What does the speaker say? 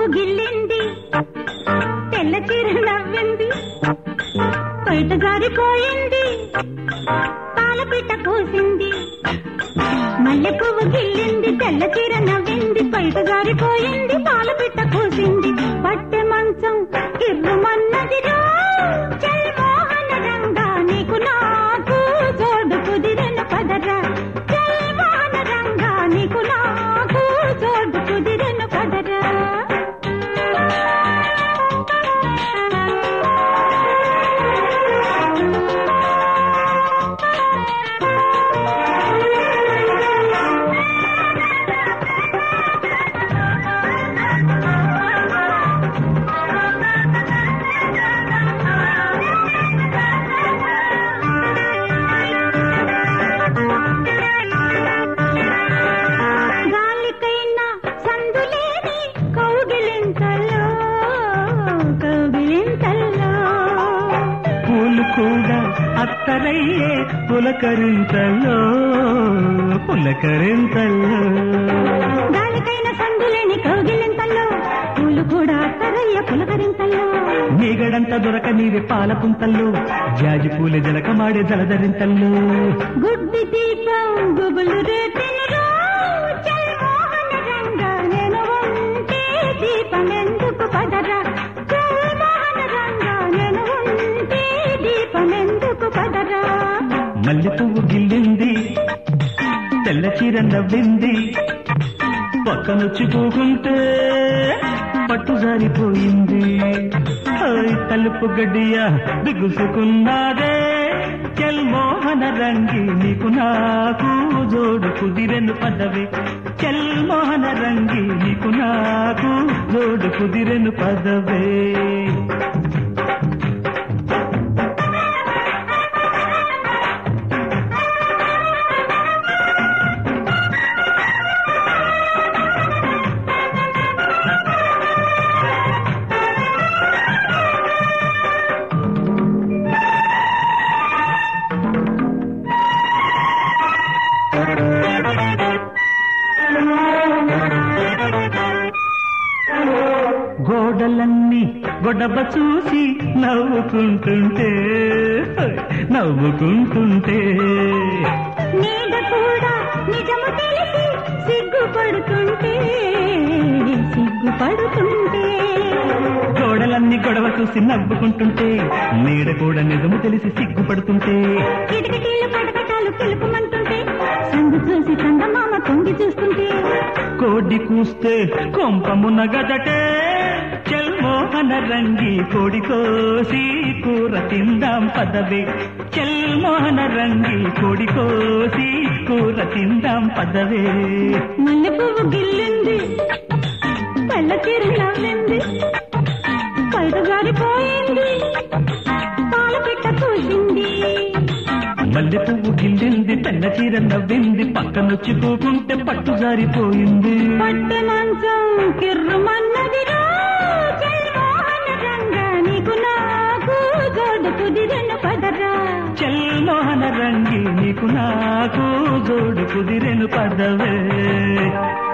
గిల్లింది తెల్ల చీర నవ్వింది బయట జారిపోయింది పాలపిట్ట కోసింది మల్లె పువ్వు గిల్లింది తెల్ల చీర నవ్వింది బయట జారిపోయింది పాలపిట్ట కోసింది పట్టె మంచం కిర్రుమన్నదిరా చల్ మోహన రంగా నీకు నాకు జోడు కుదిరెను పదరా చల్ మోహన రంగా నీకు నాకు జోడు కుదిరెను పదరా గాలికైనా సందులేని కౌగిలింతలో కౌగిలింతలో పూలు కూడా అత్తరయ్యే పులకరింతలో పులకరింతలో గాలికైన సందులేని కౌగిలింతలో పూలు కూడా అత్తరయ్య పులకరింతలో నీగడంత దొరక నీవే పాల పుంతల్లో జాజి పూల జలకమాడే జలధరింతల్లో గుడ్డి దీపం గుబులు రేపినరో చల్ మోహన రంగా నేను ఉంటే దీపం ఎందుకు పదరా చల్ మోహన రంగా నేను ఉంటే దీపం ఎందుకు పదరా మల్లె పువ్వు గిల్లింది తెల్ల చీర నవ్వింది పక్కనొచ్చి పోకుంటే పట్టు జారిపోయింది ఓయ్ తలుపు గడియ బిగుసుకున్నాదే చెల్ మోహన రంగి నీకు నాకు జోడు కుదిరెను పదవి చెల్ మోహన రంగి నీకు నాకు జోడు కుదిరెను పదవే గోడలన్నీ గొడవ చూసి నవ్వుకుంటుంటే నవ్వుకుంటుంటే నీడ కూడా నిజము తెలిసి సిగ్గుపడుతుంటే సిగ్గుపడుతుంటే గోడలన్నీ గొడవ చూసి నవ్వుకుంటుంటే నీడ కూడా నిజము తెలిసి సిగ్గుపడుతుంటే కిటకిటీలు కటకటాలు తెలుపుమంటుంటే సందు చూసి చందమామ తొంగి చూస్తుంటే కోడి కూస్తే కొంపమున గదటే చెల్మోహన రంగి కోడి కోసి కూర తిందాం పదవే చెల్మోహన రంగి కోడి కోసి కూర తిందాం పదవే మల్లె పువ్వు గిల్లింది తెల్ల చీర నవ్వింది బయట జారిపోయింది పాల పిట్ట కూసింది మల్లె పువ్వు గిల్లింది తెల్ల చీర నవ్వింది పక్కనొచ్చి పోకుంటే పట్టు జారిపోయింది పట్టె మంచం కిర్రుమన్నదిరా జయమోహన రంగా నీకు నాకు జోడు కుదిరెను పదరా చెల్మోహన రంగి నీకు నాకు జోడు కుదిరెను పదవే